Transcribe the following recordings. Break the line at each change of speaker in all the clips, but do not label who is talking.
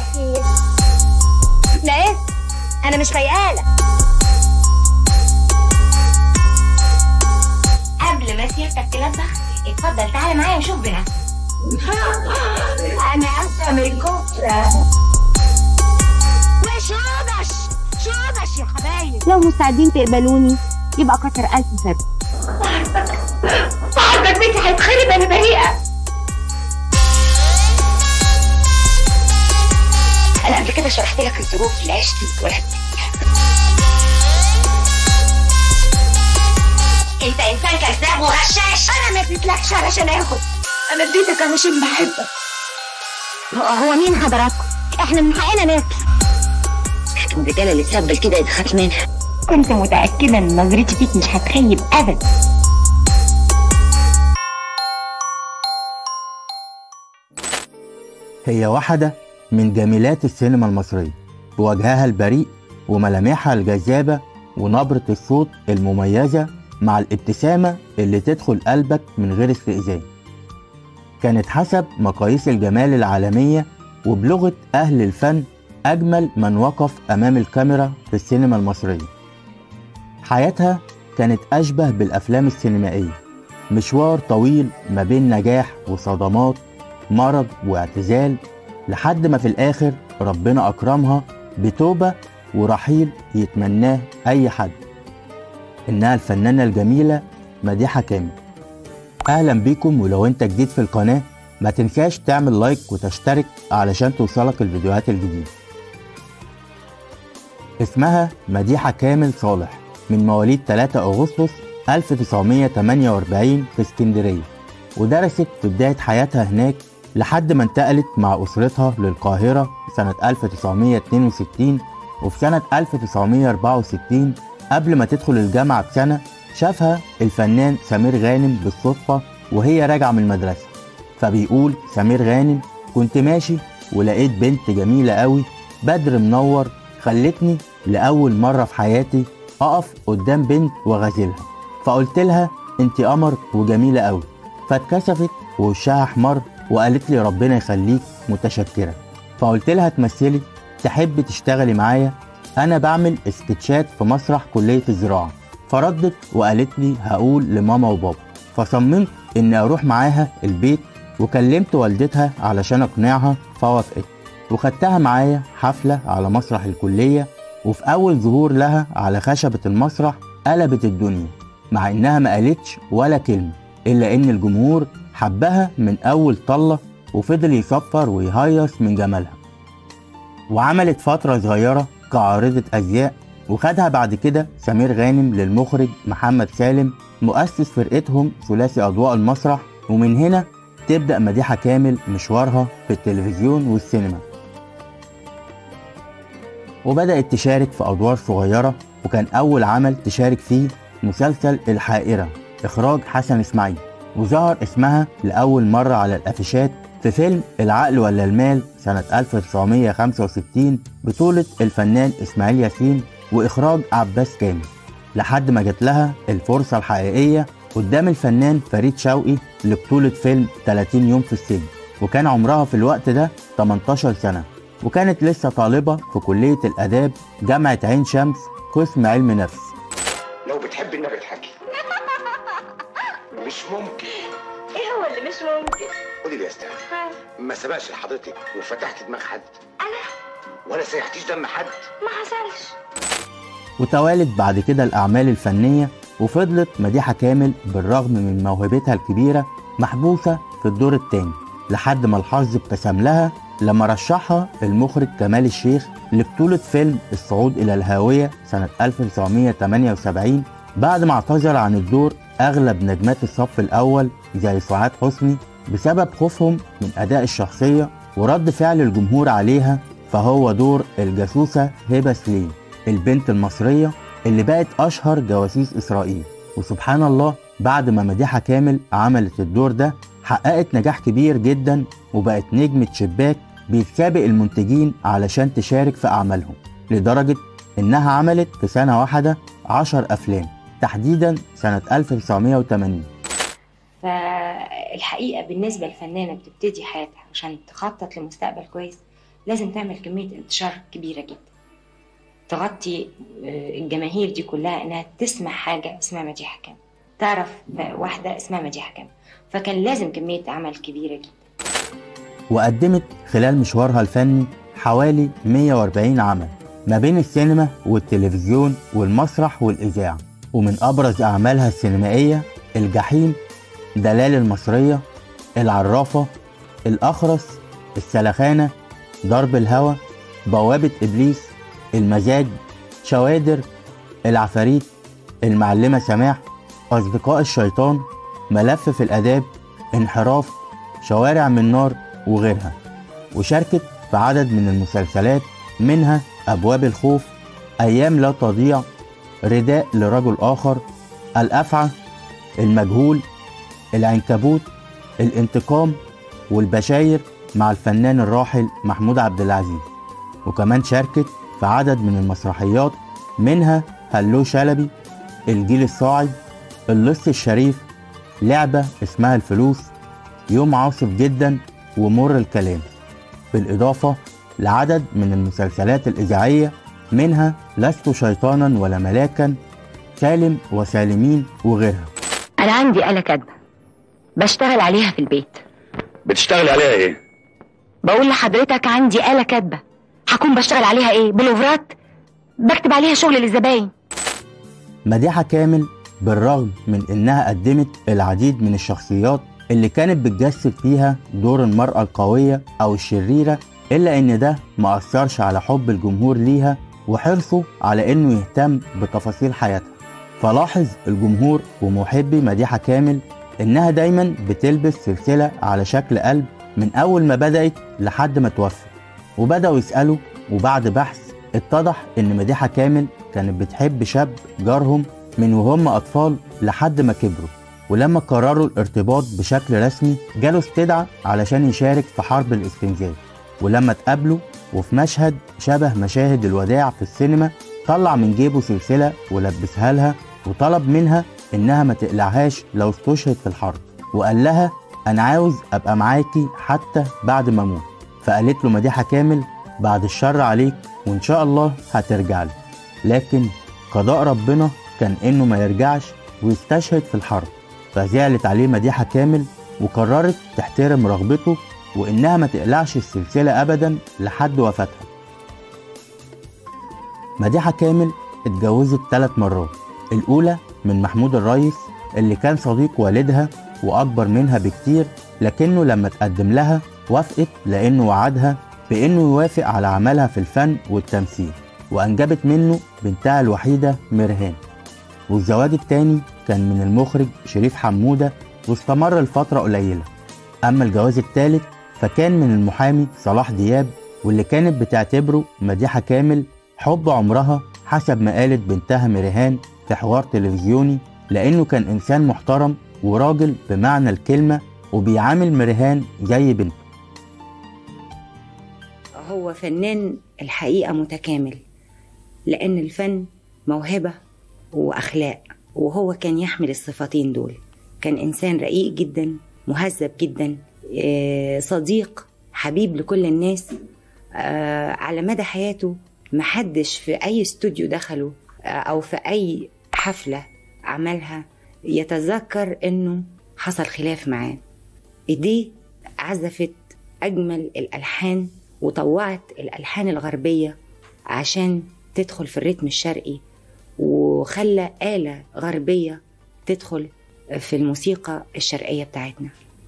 اكيد لا ايه انا مش فيقالة قبل ما سيادتك تلبخ اتفضل تعالى معايا وشوف بنفسك انا اسفه من الكفره وشادش شادش يا حبايب
لو مستعدين تقبلوني يبقى كتر ألف سبب
عندك بيتي هيتخرب انا بريئه انا قبل كده شرحت لك الظروف اللي عشت واتولدت انت انسان كذاب وغشاش انا ما اديتلكش علشان اخد انا اديتك علشان بحبك هو هو مين حضراتكم؟ احنا من حقنا ناكل الرجاله اللي تسبل كده يتخاف منها كنت متأكدة ان نظرتي فيك مش هتخيب ابدا
هي واحدة من جميلات السينما المصرية بوجهها البريء وملامحها الجذابة ونبرة الصوت المميزة مع الابتسامة اللي تدخل قلبك من غير استئذان كانت حسب مقاييس الجمال العالمية وبلغة أهل الفن أجمل من وقف أمام الكاميرا في السينما المصرية حياتها كانت أشبه بالأفلام السينمائية مشوار طويل ما بين نجاح وصدمات مرض واعتزال لحد ما في الآخر ربنا أكرمها بتوبة ورحيل يتمناه أي حد إنها الفنانة الجميلة مديحة كامل أهلا بيكم ولو أنت جديد في القناة ما تنساش تعمل لايك وتشترك علشان توصلك الفيديوهات الجديدة اسمها مديحة كامل صالح من مواليد 3 أغسطس 1948 في اسكندرية ودرست في بداية حياتها هناك لحد ما انتقلت مع أسرتها للقاهرة سنة 1962 وفي سنة 1964 قبل ما تدخل الجامعة بسنة شافها الفنان سمير غانم بالصدفة وهي راجعة من المدرسة فبيقول سمير غانم كنت ماشي ولقيت بنت جميلة قوي بدر منور خلتني لأول مرة في حياتي أقف قدام بنت وغازلها فقلت لها انت قمر وجميلة قوي فاتكسفت ووشها احمر وقالت لي ربنا يخليك متشكرة فقلت لها تمثلي تحب تشتغلي معايا انا بعمل سكتشات في مسرح كلية الزراعة فردت وقالت لي هقول لماما وبابا فصممت اني اروح معاها البيت وكلمت والدتها علشان اقنعها فوافقت وخدتها معايا حفلة على مسرح الكلية وفي اول ظهور لها على خشبة المسرح قلبت الدنيا مع انها ما قالتش ولا كلمة الا ان الجمهور حبها من اول طلة وفضل يصفر ويهيص من جمالها وعملت فترة صغيرة كعارضة أزياء وخدها بعد كده سمير غانم للمخرج محمد سالم مؤسس فرقتهم ثلاثي أضواء المسرح ومن هنا تبدأ مديحة كامل مشوارها في التلفزيون والسينما وبدأت تشارك في أدوار صغيرة وكان أول عمل تشارك فيه مسلسل الحائرة إخراج حسن إسماعيل وظهر اسمها لأول مرة على الأفيشات في فيلم العقل ولا المال سنة 1965 بطولة الفنان إسماعيل ياسين وإخراج عباس كامل لحد ما جات لها الفرصة الحقيقية قدام الفنان فريد شوقي لبطولة فيلم 30 يوم في السجن وكان عمرها في الوقت ده 18 سنة وكانت لسه طالبة في كلية الآداب جامعة عين شمس قسم علم نفس
لو بتحب النبي اضحكي مش ممكن
ايه هو اللي مش ممكن
قولي لي يا استاذ ما سبقش لحضرتك وفتحت دماغ حد
انا
ولا سيحتيش دم حد
ما حصلش
وتوالت بعد كده الأعمال الفنية وفضلت مديحة كامل بالرغم من موهبتها الكبيرة محبوسة في الدور الثاني لحد ما الحظ ابتسم لها لما رشحها المخرج كمال الشيخ لبطولة فيلم الصعود إلى الهاوية سنة 1978 بعد ما اعتذر عن الدور أغلب نجمات الصف الأول زي سعاد حسني بسبب خوفهم من أداء الشخصية ورد فعل الجمهور عليها فهو دور الجاسوسة هبة سليم البنت المصرية اللي بقت أشهر جواسيس إسرائيل وسبحان الله بعد ما مديحة كامل عملت الدور ده حققت نجاح كبير جدا وبقت نجمة شباك بيتسابق المنتجين علشان تشارك في أعمالهم لدرجة إنها عملت في سنة واحدة عشر أفلام تحديدا سنة 1980
فالحقيقة بالنسبة للفنانة بتبتدي حياتها عشان تخطط لمستقبل كويس لازم تعمل كمية انتشار كبيرة جدا تغطي آه، الجماهير دي كلها انها تسمع حاجة اسمها مديحة كامل تعرف واحدة اسمها مديحة كامل فكان لازم كمية عمل كبيرة جدا
وقدمت خلال مشوارها الفني حوالي 140 عمل ما بين السينما والتلفزيون والمسرح والإذاعة ومن أبرز أعمالها السينمائية الجحيم دلال المصرية العرافة الأخرس السلخانة ضرب الهوى بوابة إبليس المزاج شوادر العفاريت المعلمة سماح أصدقاء الشيطان ملف في الآداب انحراف شوارع من نار وغيرها وشاركت في عدد من المسلسلات منها أبواب الخوف أيام لا تضيع رداء لرجل آخر الأفعى المجهول العنكبوت الانتقام والبشاير مع الفنان الراحل محمود عبد العزيز وكمان شاركت في عدد من المسرحيات منها هلو شلبي الجيل الصاعد اللص الشريف لعبة اسمها الفلوس يوم عاصف جدا ومر الكلام بالإضافة لعدد من المسلسلات الإذاعية منها لست شيطانا ولا ملاكا سالم وسالمين وغيرها
انا عندي آلة كاتبة بشتغل عليها في البيت
بتشتغل عليها ايه؟
بقول لحضرتك عندي آلة كاتبة هكون بشتغل عليها ايه بلوفرات بكتب عليها شغل للزباين
مديحة كامل بالرغم من إنها قدمت العديد من الشخصيات اللي كانت بتجسد فيها دور المرأة القوية أو الشريرة إلا إن ده ما أثرش على حب الجمهور ليها وحرصه على إنه يهتم بتفاصيل حياتها فلاحظ الجمهور ومحبي مديحة كامل إنها دايما بتلبس سلسلة على شكل قلب من أول ما بدأت لحد ما توفت وبدأوا يسألوا وبعد بحث اتضح إن مديحة كامل كانت بتحب شاب جارهم من وهم أطفال لحد ما كبروا ولما قرروا الارتباط بشكل رسمي جاله استدعى علشان يشارك في حرب الاستنزاف ولما اتقابلوا وفي مشهد شبه مشاهد الوداع في السينما طلع من جيبه سلسلة ولبسها لها وطلب منها إنها ما تقلعهاش لو استشهد في الحرب وقال لها أنا عاوز أبقى معاكي حتى بعد ما أموت فقالت له مديحة كامل بعد الشر عليك وإن شاء الله هترجع لي لكن قضاء ربنا كان إنه ما يرجعش ويستشهد في الحرب فزعلت عليه مديحة كامل وقررت تحترم رغبته وإنها ما تقلعش السلسلة أبدا لحد وفاتها مديحة كامل اتجوزت ثلاث مرات الأولى من محمود الريس اللي كان صديق والدها وأكبر منها بكتير لكنه لما تقدم لها وافقت لأنه وعدها بإنه يوافق على عملها في الفن والتمثيل وأنجبت منه بنتها الوحيدة مرهان والزواج التاني كان من المخرج شريف حمودة واستمر لفترة قليلة أما الجواز التالت فكان من المحامي صلاح دياب واللي كانت بتعتبره مديحة كامل حب عمرها حسب ما قالت بنتها مريهان في حوار تلفزيوني لأنه كان إنسان محترم وراجل بمعنى الكلمة وبيعامل مريهان زي بنته
هو فنان الحقيقة متكامل لأن الفن موهبة وأخلاق وهو كان يحمل الصفتين دول كان إنسان رقيق جدا مهذب جدا آه، صديق حبيب لكل الناس آه، على مدى حياته محدش في أي استوديو دخله آه، أو في أي حفلة عملها يتذكر إنه حصل خلاف معاه إيديه عزفت أجمل الألحان وطوعت الألحان الغربية عشان تدخل في الريتم الشرقي وخلى آلة غربية تدخل في الموسيقى الشرقية بتاعتنا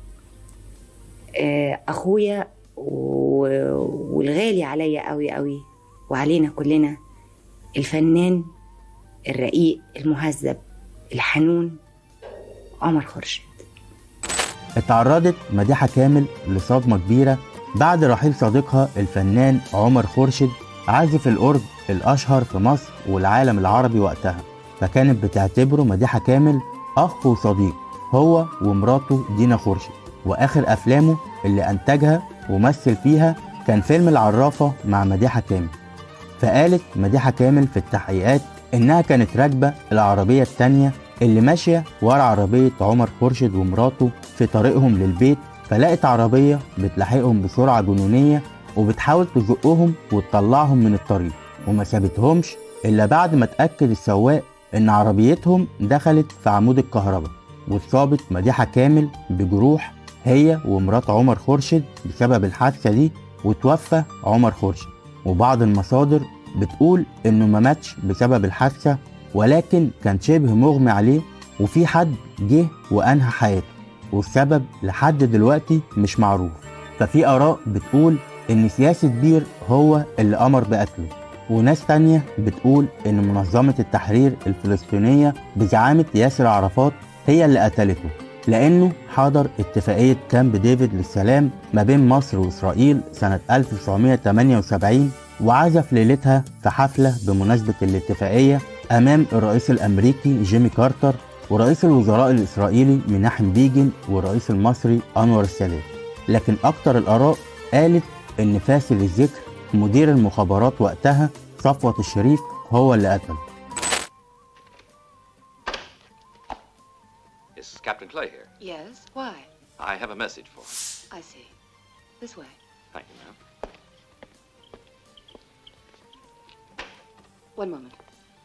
آه، أخويا و- والغالي عليا قوي قوي وعلينا كلنا الفنان الرقيق المهذب الحنون عمر خورشيد
اتعرضت مديحة كامل لصدمة كبيرة بعد رحيل صديقها الفنان عمر خورشيد عازف الأورج الأشهر في مصر والعالم العربي وقتها فكانت بتعتبره مديحة كامل أخ وصديق هو ومراته دينا خورشيد وآخر أفلامه اللي أنتجها ومثل فيها كان فيلم العرافة مع مديحة كامل فقالت مديحة كامل في التحقيقات إنها كانت راكبة العربية التانية اللي ماشية ورا عربية عمر خورشيد ومراته في طريقهم للبيت فلقت عربية بتلاحقهم بسرعة جنونية وبتحاول تزقهم وتطلعهم من الطريق وما سابتهمش إلا بعد ما اتأكد السواق إن عربيتهم دخلت في عمود الكهرباء واتصابت مديحة كامل بجروح هي ومرات عمر خورشيد بسبب الحادثة دي وتوفى عمر خورشيد وبعض المصادر بتقول إنه ما ماتش بسبب الحادثة ولكن كان شبه مغمي عليه وفي حد جه وأنهى حياته والسبب لحد دلوقتي مش معروف ففي آراء بتقول إن سياسي بير هو اللي أمر بقتله وناس تانية بتقول إن منظمة التحرير الفلسطينية بزعامة ياسر عرفات هي اللي قتلته لأنه حضر اتفاقية كامب ديفيد للسلام ما بين مصر وإسرائيل سنة 1978 وعزف ليلتها في حفلة بمناسبة الاتفاقية أمام الرئيس الأمريكي جيمي كارتر ورئيس الوزراء الإسرائيلي مناحم بيجن والرئيس المصري أنور السادات لكن أكتر الآراء قالت إن فاسل الذكر مدير المخابرات وقتها صفوة الشريف هو اللي قتله
Is Captain Clay here?
Yes, why?
I have a message for him.
I see. This way.
Thank you, ma'am.
One moment.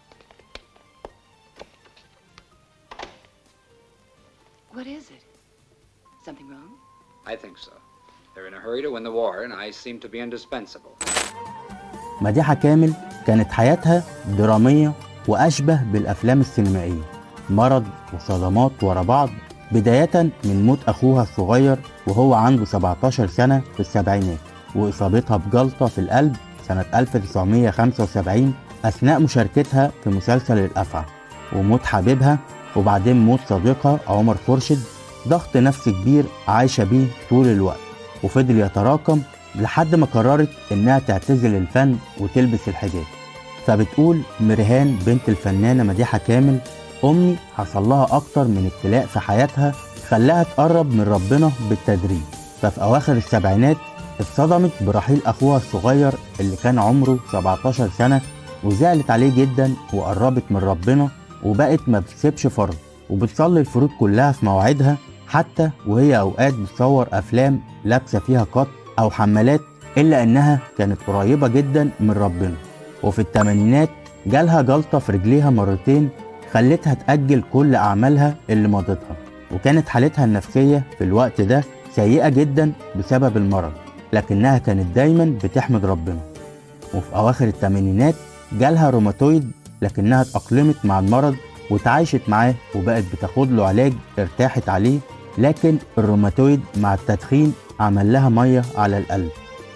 What is it? Something wrong?
I think so. They're in a hurry to win the war, and I seem to be indispensable.
مديحة كامل كانت حياتها درامية وأشبه بالأفلام السينمائية مرض وصدمات ورا بعض بداية من موت أخوها الصغير وهو عنده 17 سنة في السبعينات وإصابتها بجلطة في القلب سنة 1975 أثناء مشاركتها في مسلسل الأفعى وموت حبيبها وبعدين موت صديقها عمر خورشيد ضغط نفسي كبير عايشة بيه طول الوقت وفضل يتراكم لحد ما قررت إنها تعتزل الفن وتلبس الحجاب فبتقول مرهان بنت الفنانة مديحة كامل أمي حصل لها أكتر من ابتلاء في حياتها خلاها تقرب من ربنا بالتدريج ففي أواخر السبعينات اتصدمت برحيل أخوها الصغير اللي كان عمره 17 سنة وزعلت عليه جدا وقربت من ربنا وبقت ما بتسيبش فرض وبتصلي الفروض كلها في مواعيدها حتى وهي أوقات بتصور أفلام لابسة فيها قط أو حمالات إلا إنها كانت قريبة جدا من ربنا وفي الثمانينات جالها جلطة في رجليها مرتين خلتها تأجل كل أعمالها اللي مضتها وكانت حالتها النفسية في الوقت ده سيئة جدا بسبب المرض لكنها كانت دايما بتحمد ربنا وفي أواخر الثمانينات جالها روماتويد لكنها اتأقلمت مع المرض وتعايشت معاه وبقت بتاخد له علاج ارتاحت عليه لكن الروماتويد مع التدخين عمل لها مية على القلب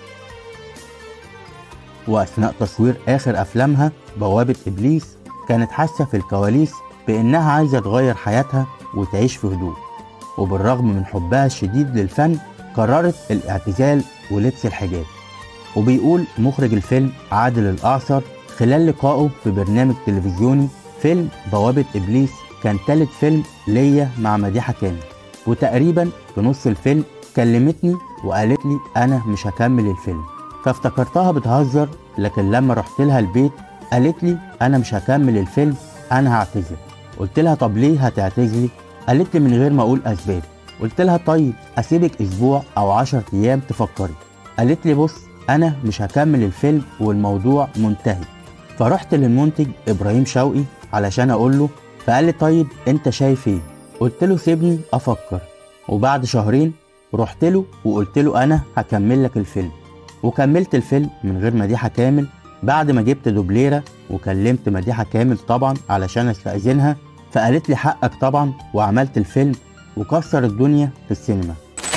وأثناء تصوير آخر أفلامها بوابة إبليس كانت حاسة في الكواليس بإنها عايزة تغير حياتها وتعيش في هدوء وبالرغم من حبها الشديد للفن قررت الاعتزال ولبس الحجاب وبيقول مخرج الفيلم عادل الأعصر خلال لقائه في برنامج تلفزيوني فيلم بوابة إبليس كان تالت فيلم ليا مع مديحة كامل وتقريبا في نص الفيلم كلمتني وقالت لي أنا مش هكمل الفيلم فافتكرتها بتهزر لكن لما رحت لها البيت قالت لي أنا مش هكمل الفيلم أنا هعتذر قلت لها طب ليه هتعتذري قالت لي من غير ما أقول أسباب قلت لها طيب أسيبك أسبوع أو عشر أيام تفكري قالت لي بص أنا مش هكمل الفيلم والموضوع منتهي فرحت للمنتج إبراهيم شوقي علشان أقول له فقال لي طيب أنت شايف إيه قلت له سيبني أفكر وبعد شهرين رحت له وقلت له أنا هكمل لك الفيلم وكملت الفيلم من غير مديحة كامل بعد ما جبت دوبليرة وكلمت مديحة كامل طبعا علشان استأذنها فقالت لي حقك طبعا وعملت الفيلم وكسر الدنيا في السينما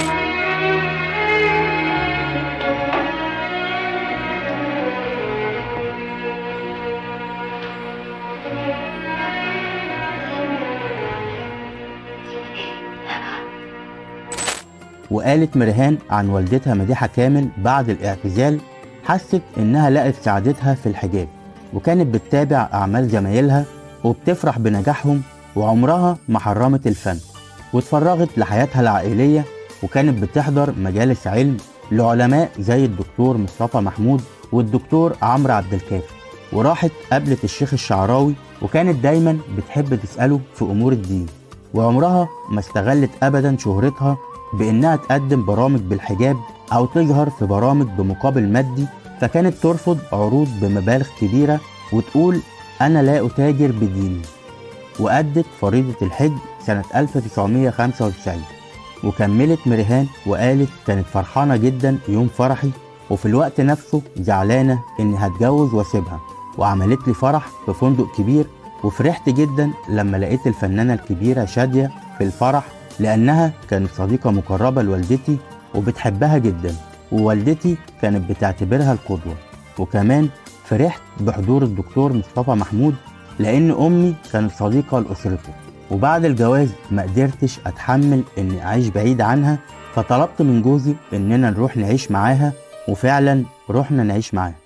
وقالت مرهان عن والدتها مديحة كامل بعد الاعتزال حست إنها لقت سعادتها في الحجاب وكانت بتتابع أعمال زمايلها وبتفرح بنجاحهم وعمرها ما حرمت الفن واتفرغت لحياتها العائلية وكانت بتحضر مجالس علم لعلماء زي الدكتور مصطفى محمود والدكتور عمرو عبد الكافي وراحت قابلت الشيخ الشعراوي وكانت دايما بتحب تسأله في أمور الدين وعمرها ما استغلت أبدا شهرتها بإنها تقدم برامج بالحجاب أو تظهر في برامج بمقابل مادي فكانت ترفض عروض بمبالغ كبيرة وتقول أنا لا أتاجر بديني وأدت فريضة الحج سنة 1995 وكملت مريهان وقالت كانت فرحانة جدا يوم فرحي وفي الوقت نفسه زعلانة إني هتجوز واسيبها وعملت لي فرح في فندق كبير وفرحت جدا لما لقيت الفنانة الكبيرة شادية في الفرح لأنها كانت صديقة مقربة لوالدتي وبتحبها جدا ووالدتي كانت بتعتبرها القدوة وكمان فرحت بحضور الدكتور مصطفى محمود لأن أمي كانت صديقة لأسرته وبعد الجواز ما قدرتش أتحمل إني أعيش بعيد عنها فطلبت من جوزي إننا نروح نعيش معاها وفعلا رحنا نعيش معاها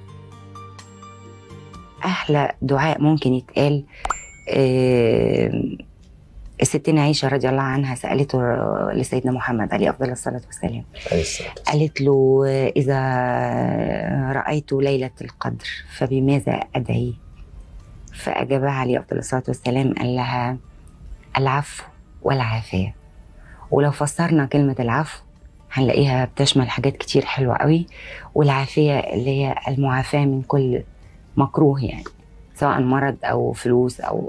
احلى دعاء ممكن يتقال آه، الستين عائشة رضي الله عنها سألته لسيدنا محمد عليه أفضل الصلاة والسلام قالت له إذا رأيت ليلة القدر فبماذا أدعي فأجابها عليه أفضل الصلاة والسلام قال لها العفو والعافية ولو فسرنا كلمة العفو هنلاقيها بتشمل حاجات كتير حلوة قوي والعافية اللي هي المعافاة من كل مكروه يعني سواء مرض أو فلوس أو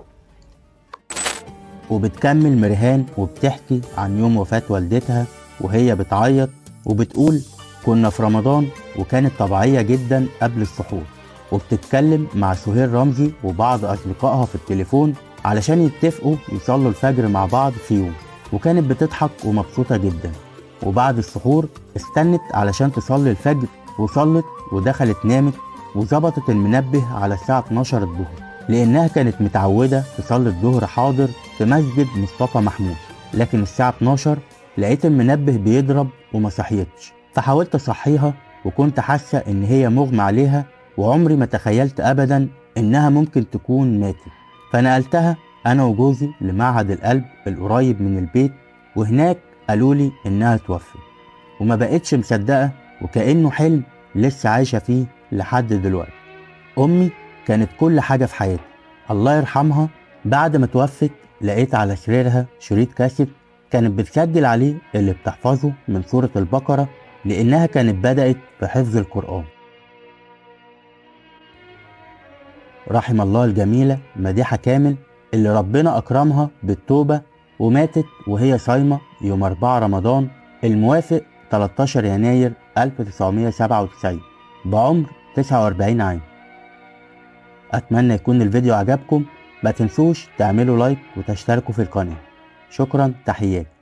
وبتكمل مرهان وبتحكي عن يوم وفاة والدتها وهي بتعيط وبتقول كنا في رمضان وكانت طبيعية جدا قبل السحور وبتتكلم مع سهير رمزي وبعض أصدقائها في التليفون علشان يتفقوا يصلوا الفجر مع بعض في يوم وكانت بتضحك ومبسوطة جدا وبعد السحور استنت علشان تصلي الفجر وصلت ودخلت نامت وظبطت المنبه على الساعة 12 الظهر لأنها كانت متعودة تصلي الظهر حاضر في مسجد مصطفى محمود لكن الساعة 12 لقيت المنبه بيضرب وما صحيتش فحاولت أصحيها وكنت حاسة إن هي مغمى عليها وعمري ما تخيلت أبدا إنها ممكن تكون ماتت فنقلتها أنا وجوزي لمعهد القلب القريب من البيت وهناك قالوا لي إنها توفت وما بقتش مصدقة وكأنه حلم لسه عايشة فيه لحد دلوقتي أمي كانت كل حاجة في حياتي الله يرحمها بعد ما توفت لقيت على سريرها شريط كاسيت كانت بتسجل عليه اللي بتحفظه من سورة البقرة لأنها كانت بدأت في حفظ القرآن رحم الله الجميلة مديحة كامل اللي ربنا أكرمها بالتوبة وماتت وهي صايمة يوم 4 رمضان الموافق 13 يناير 1997 بعمر 49 عام أتمنى يكون الفيديو عجبكم ما تنسوش تعملوا لايك وتشتركوا في القناة شكرا تحياتي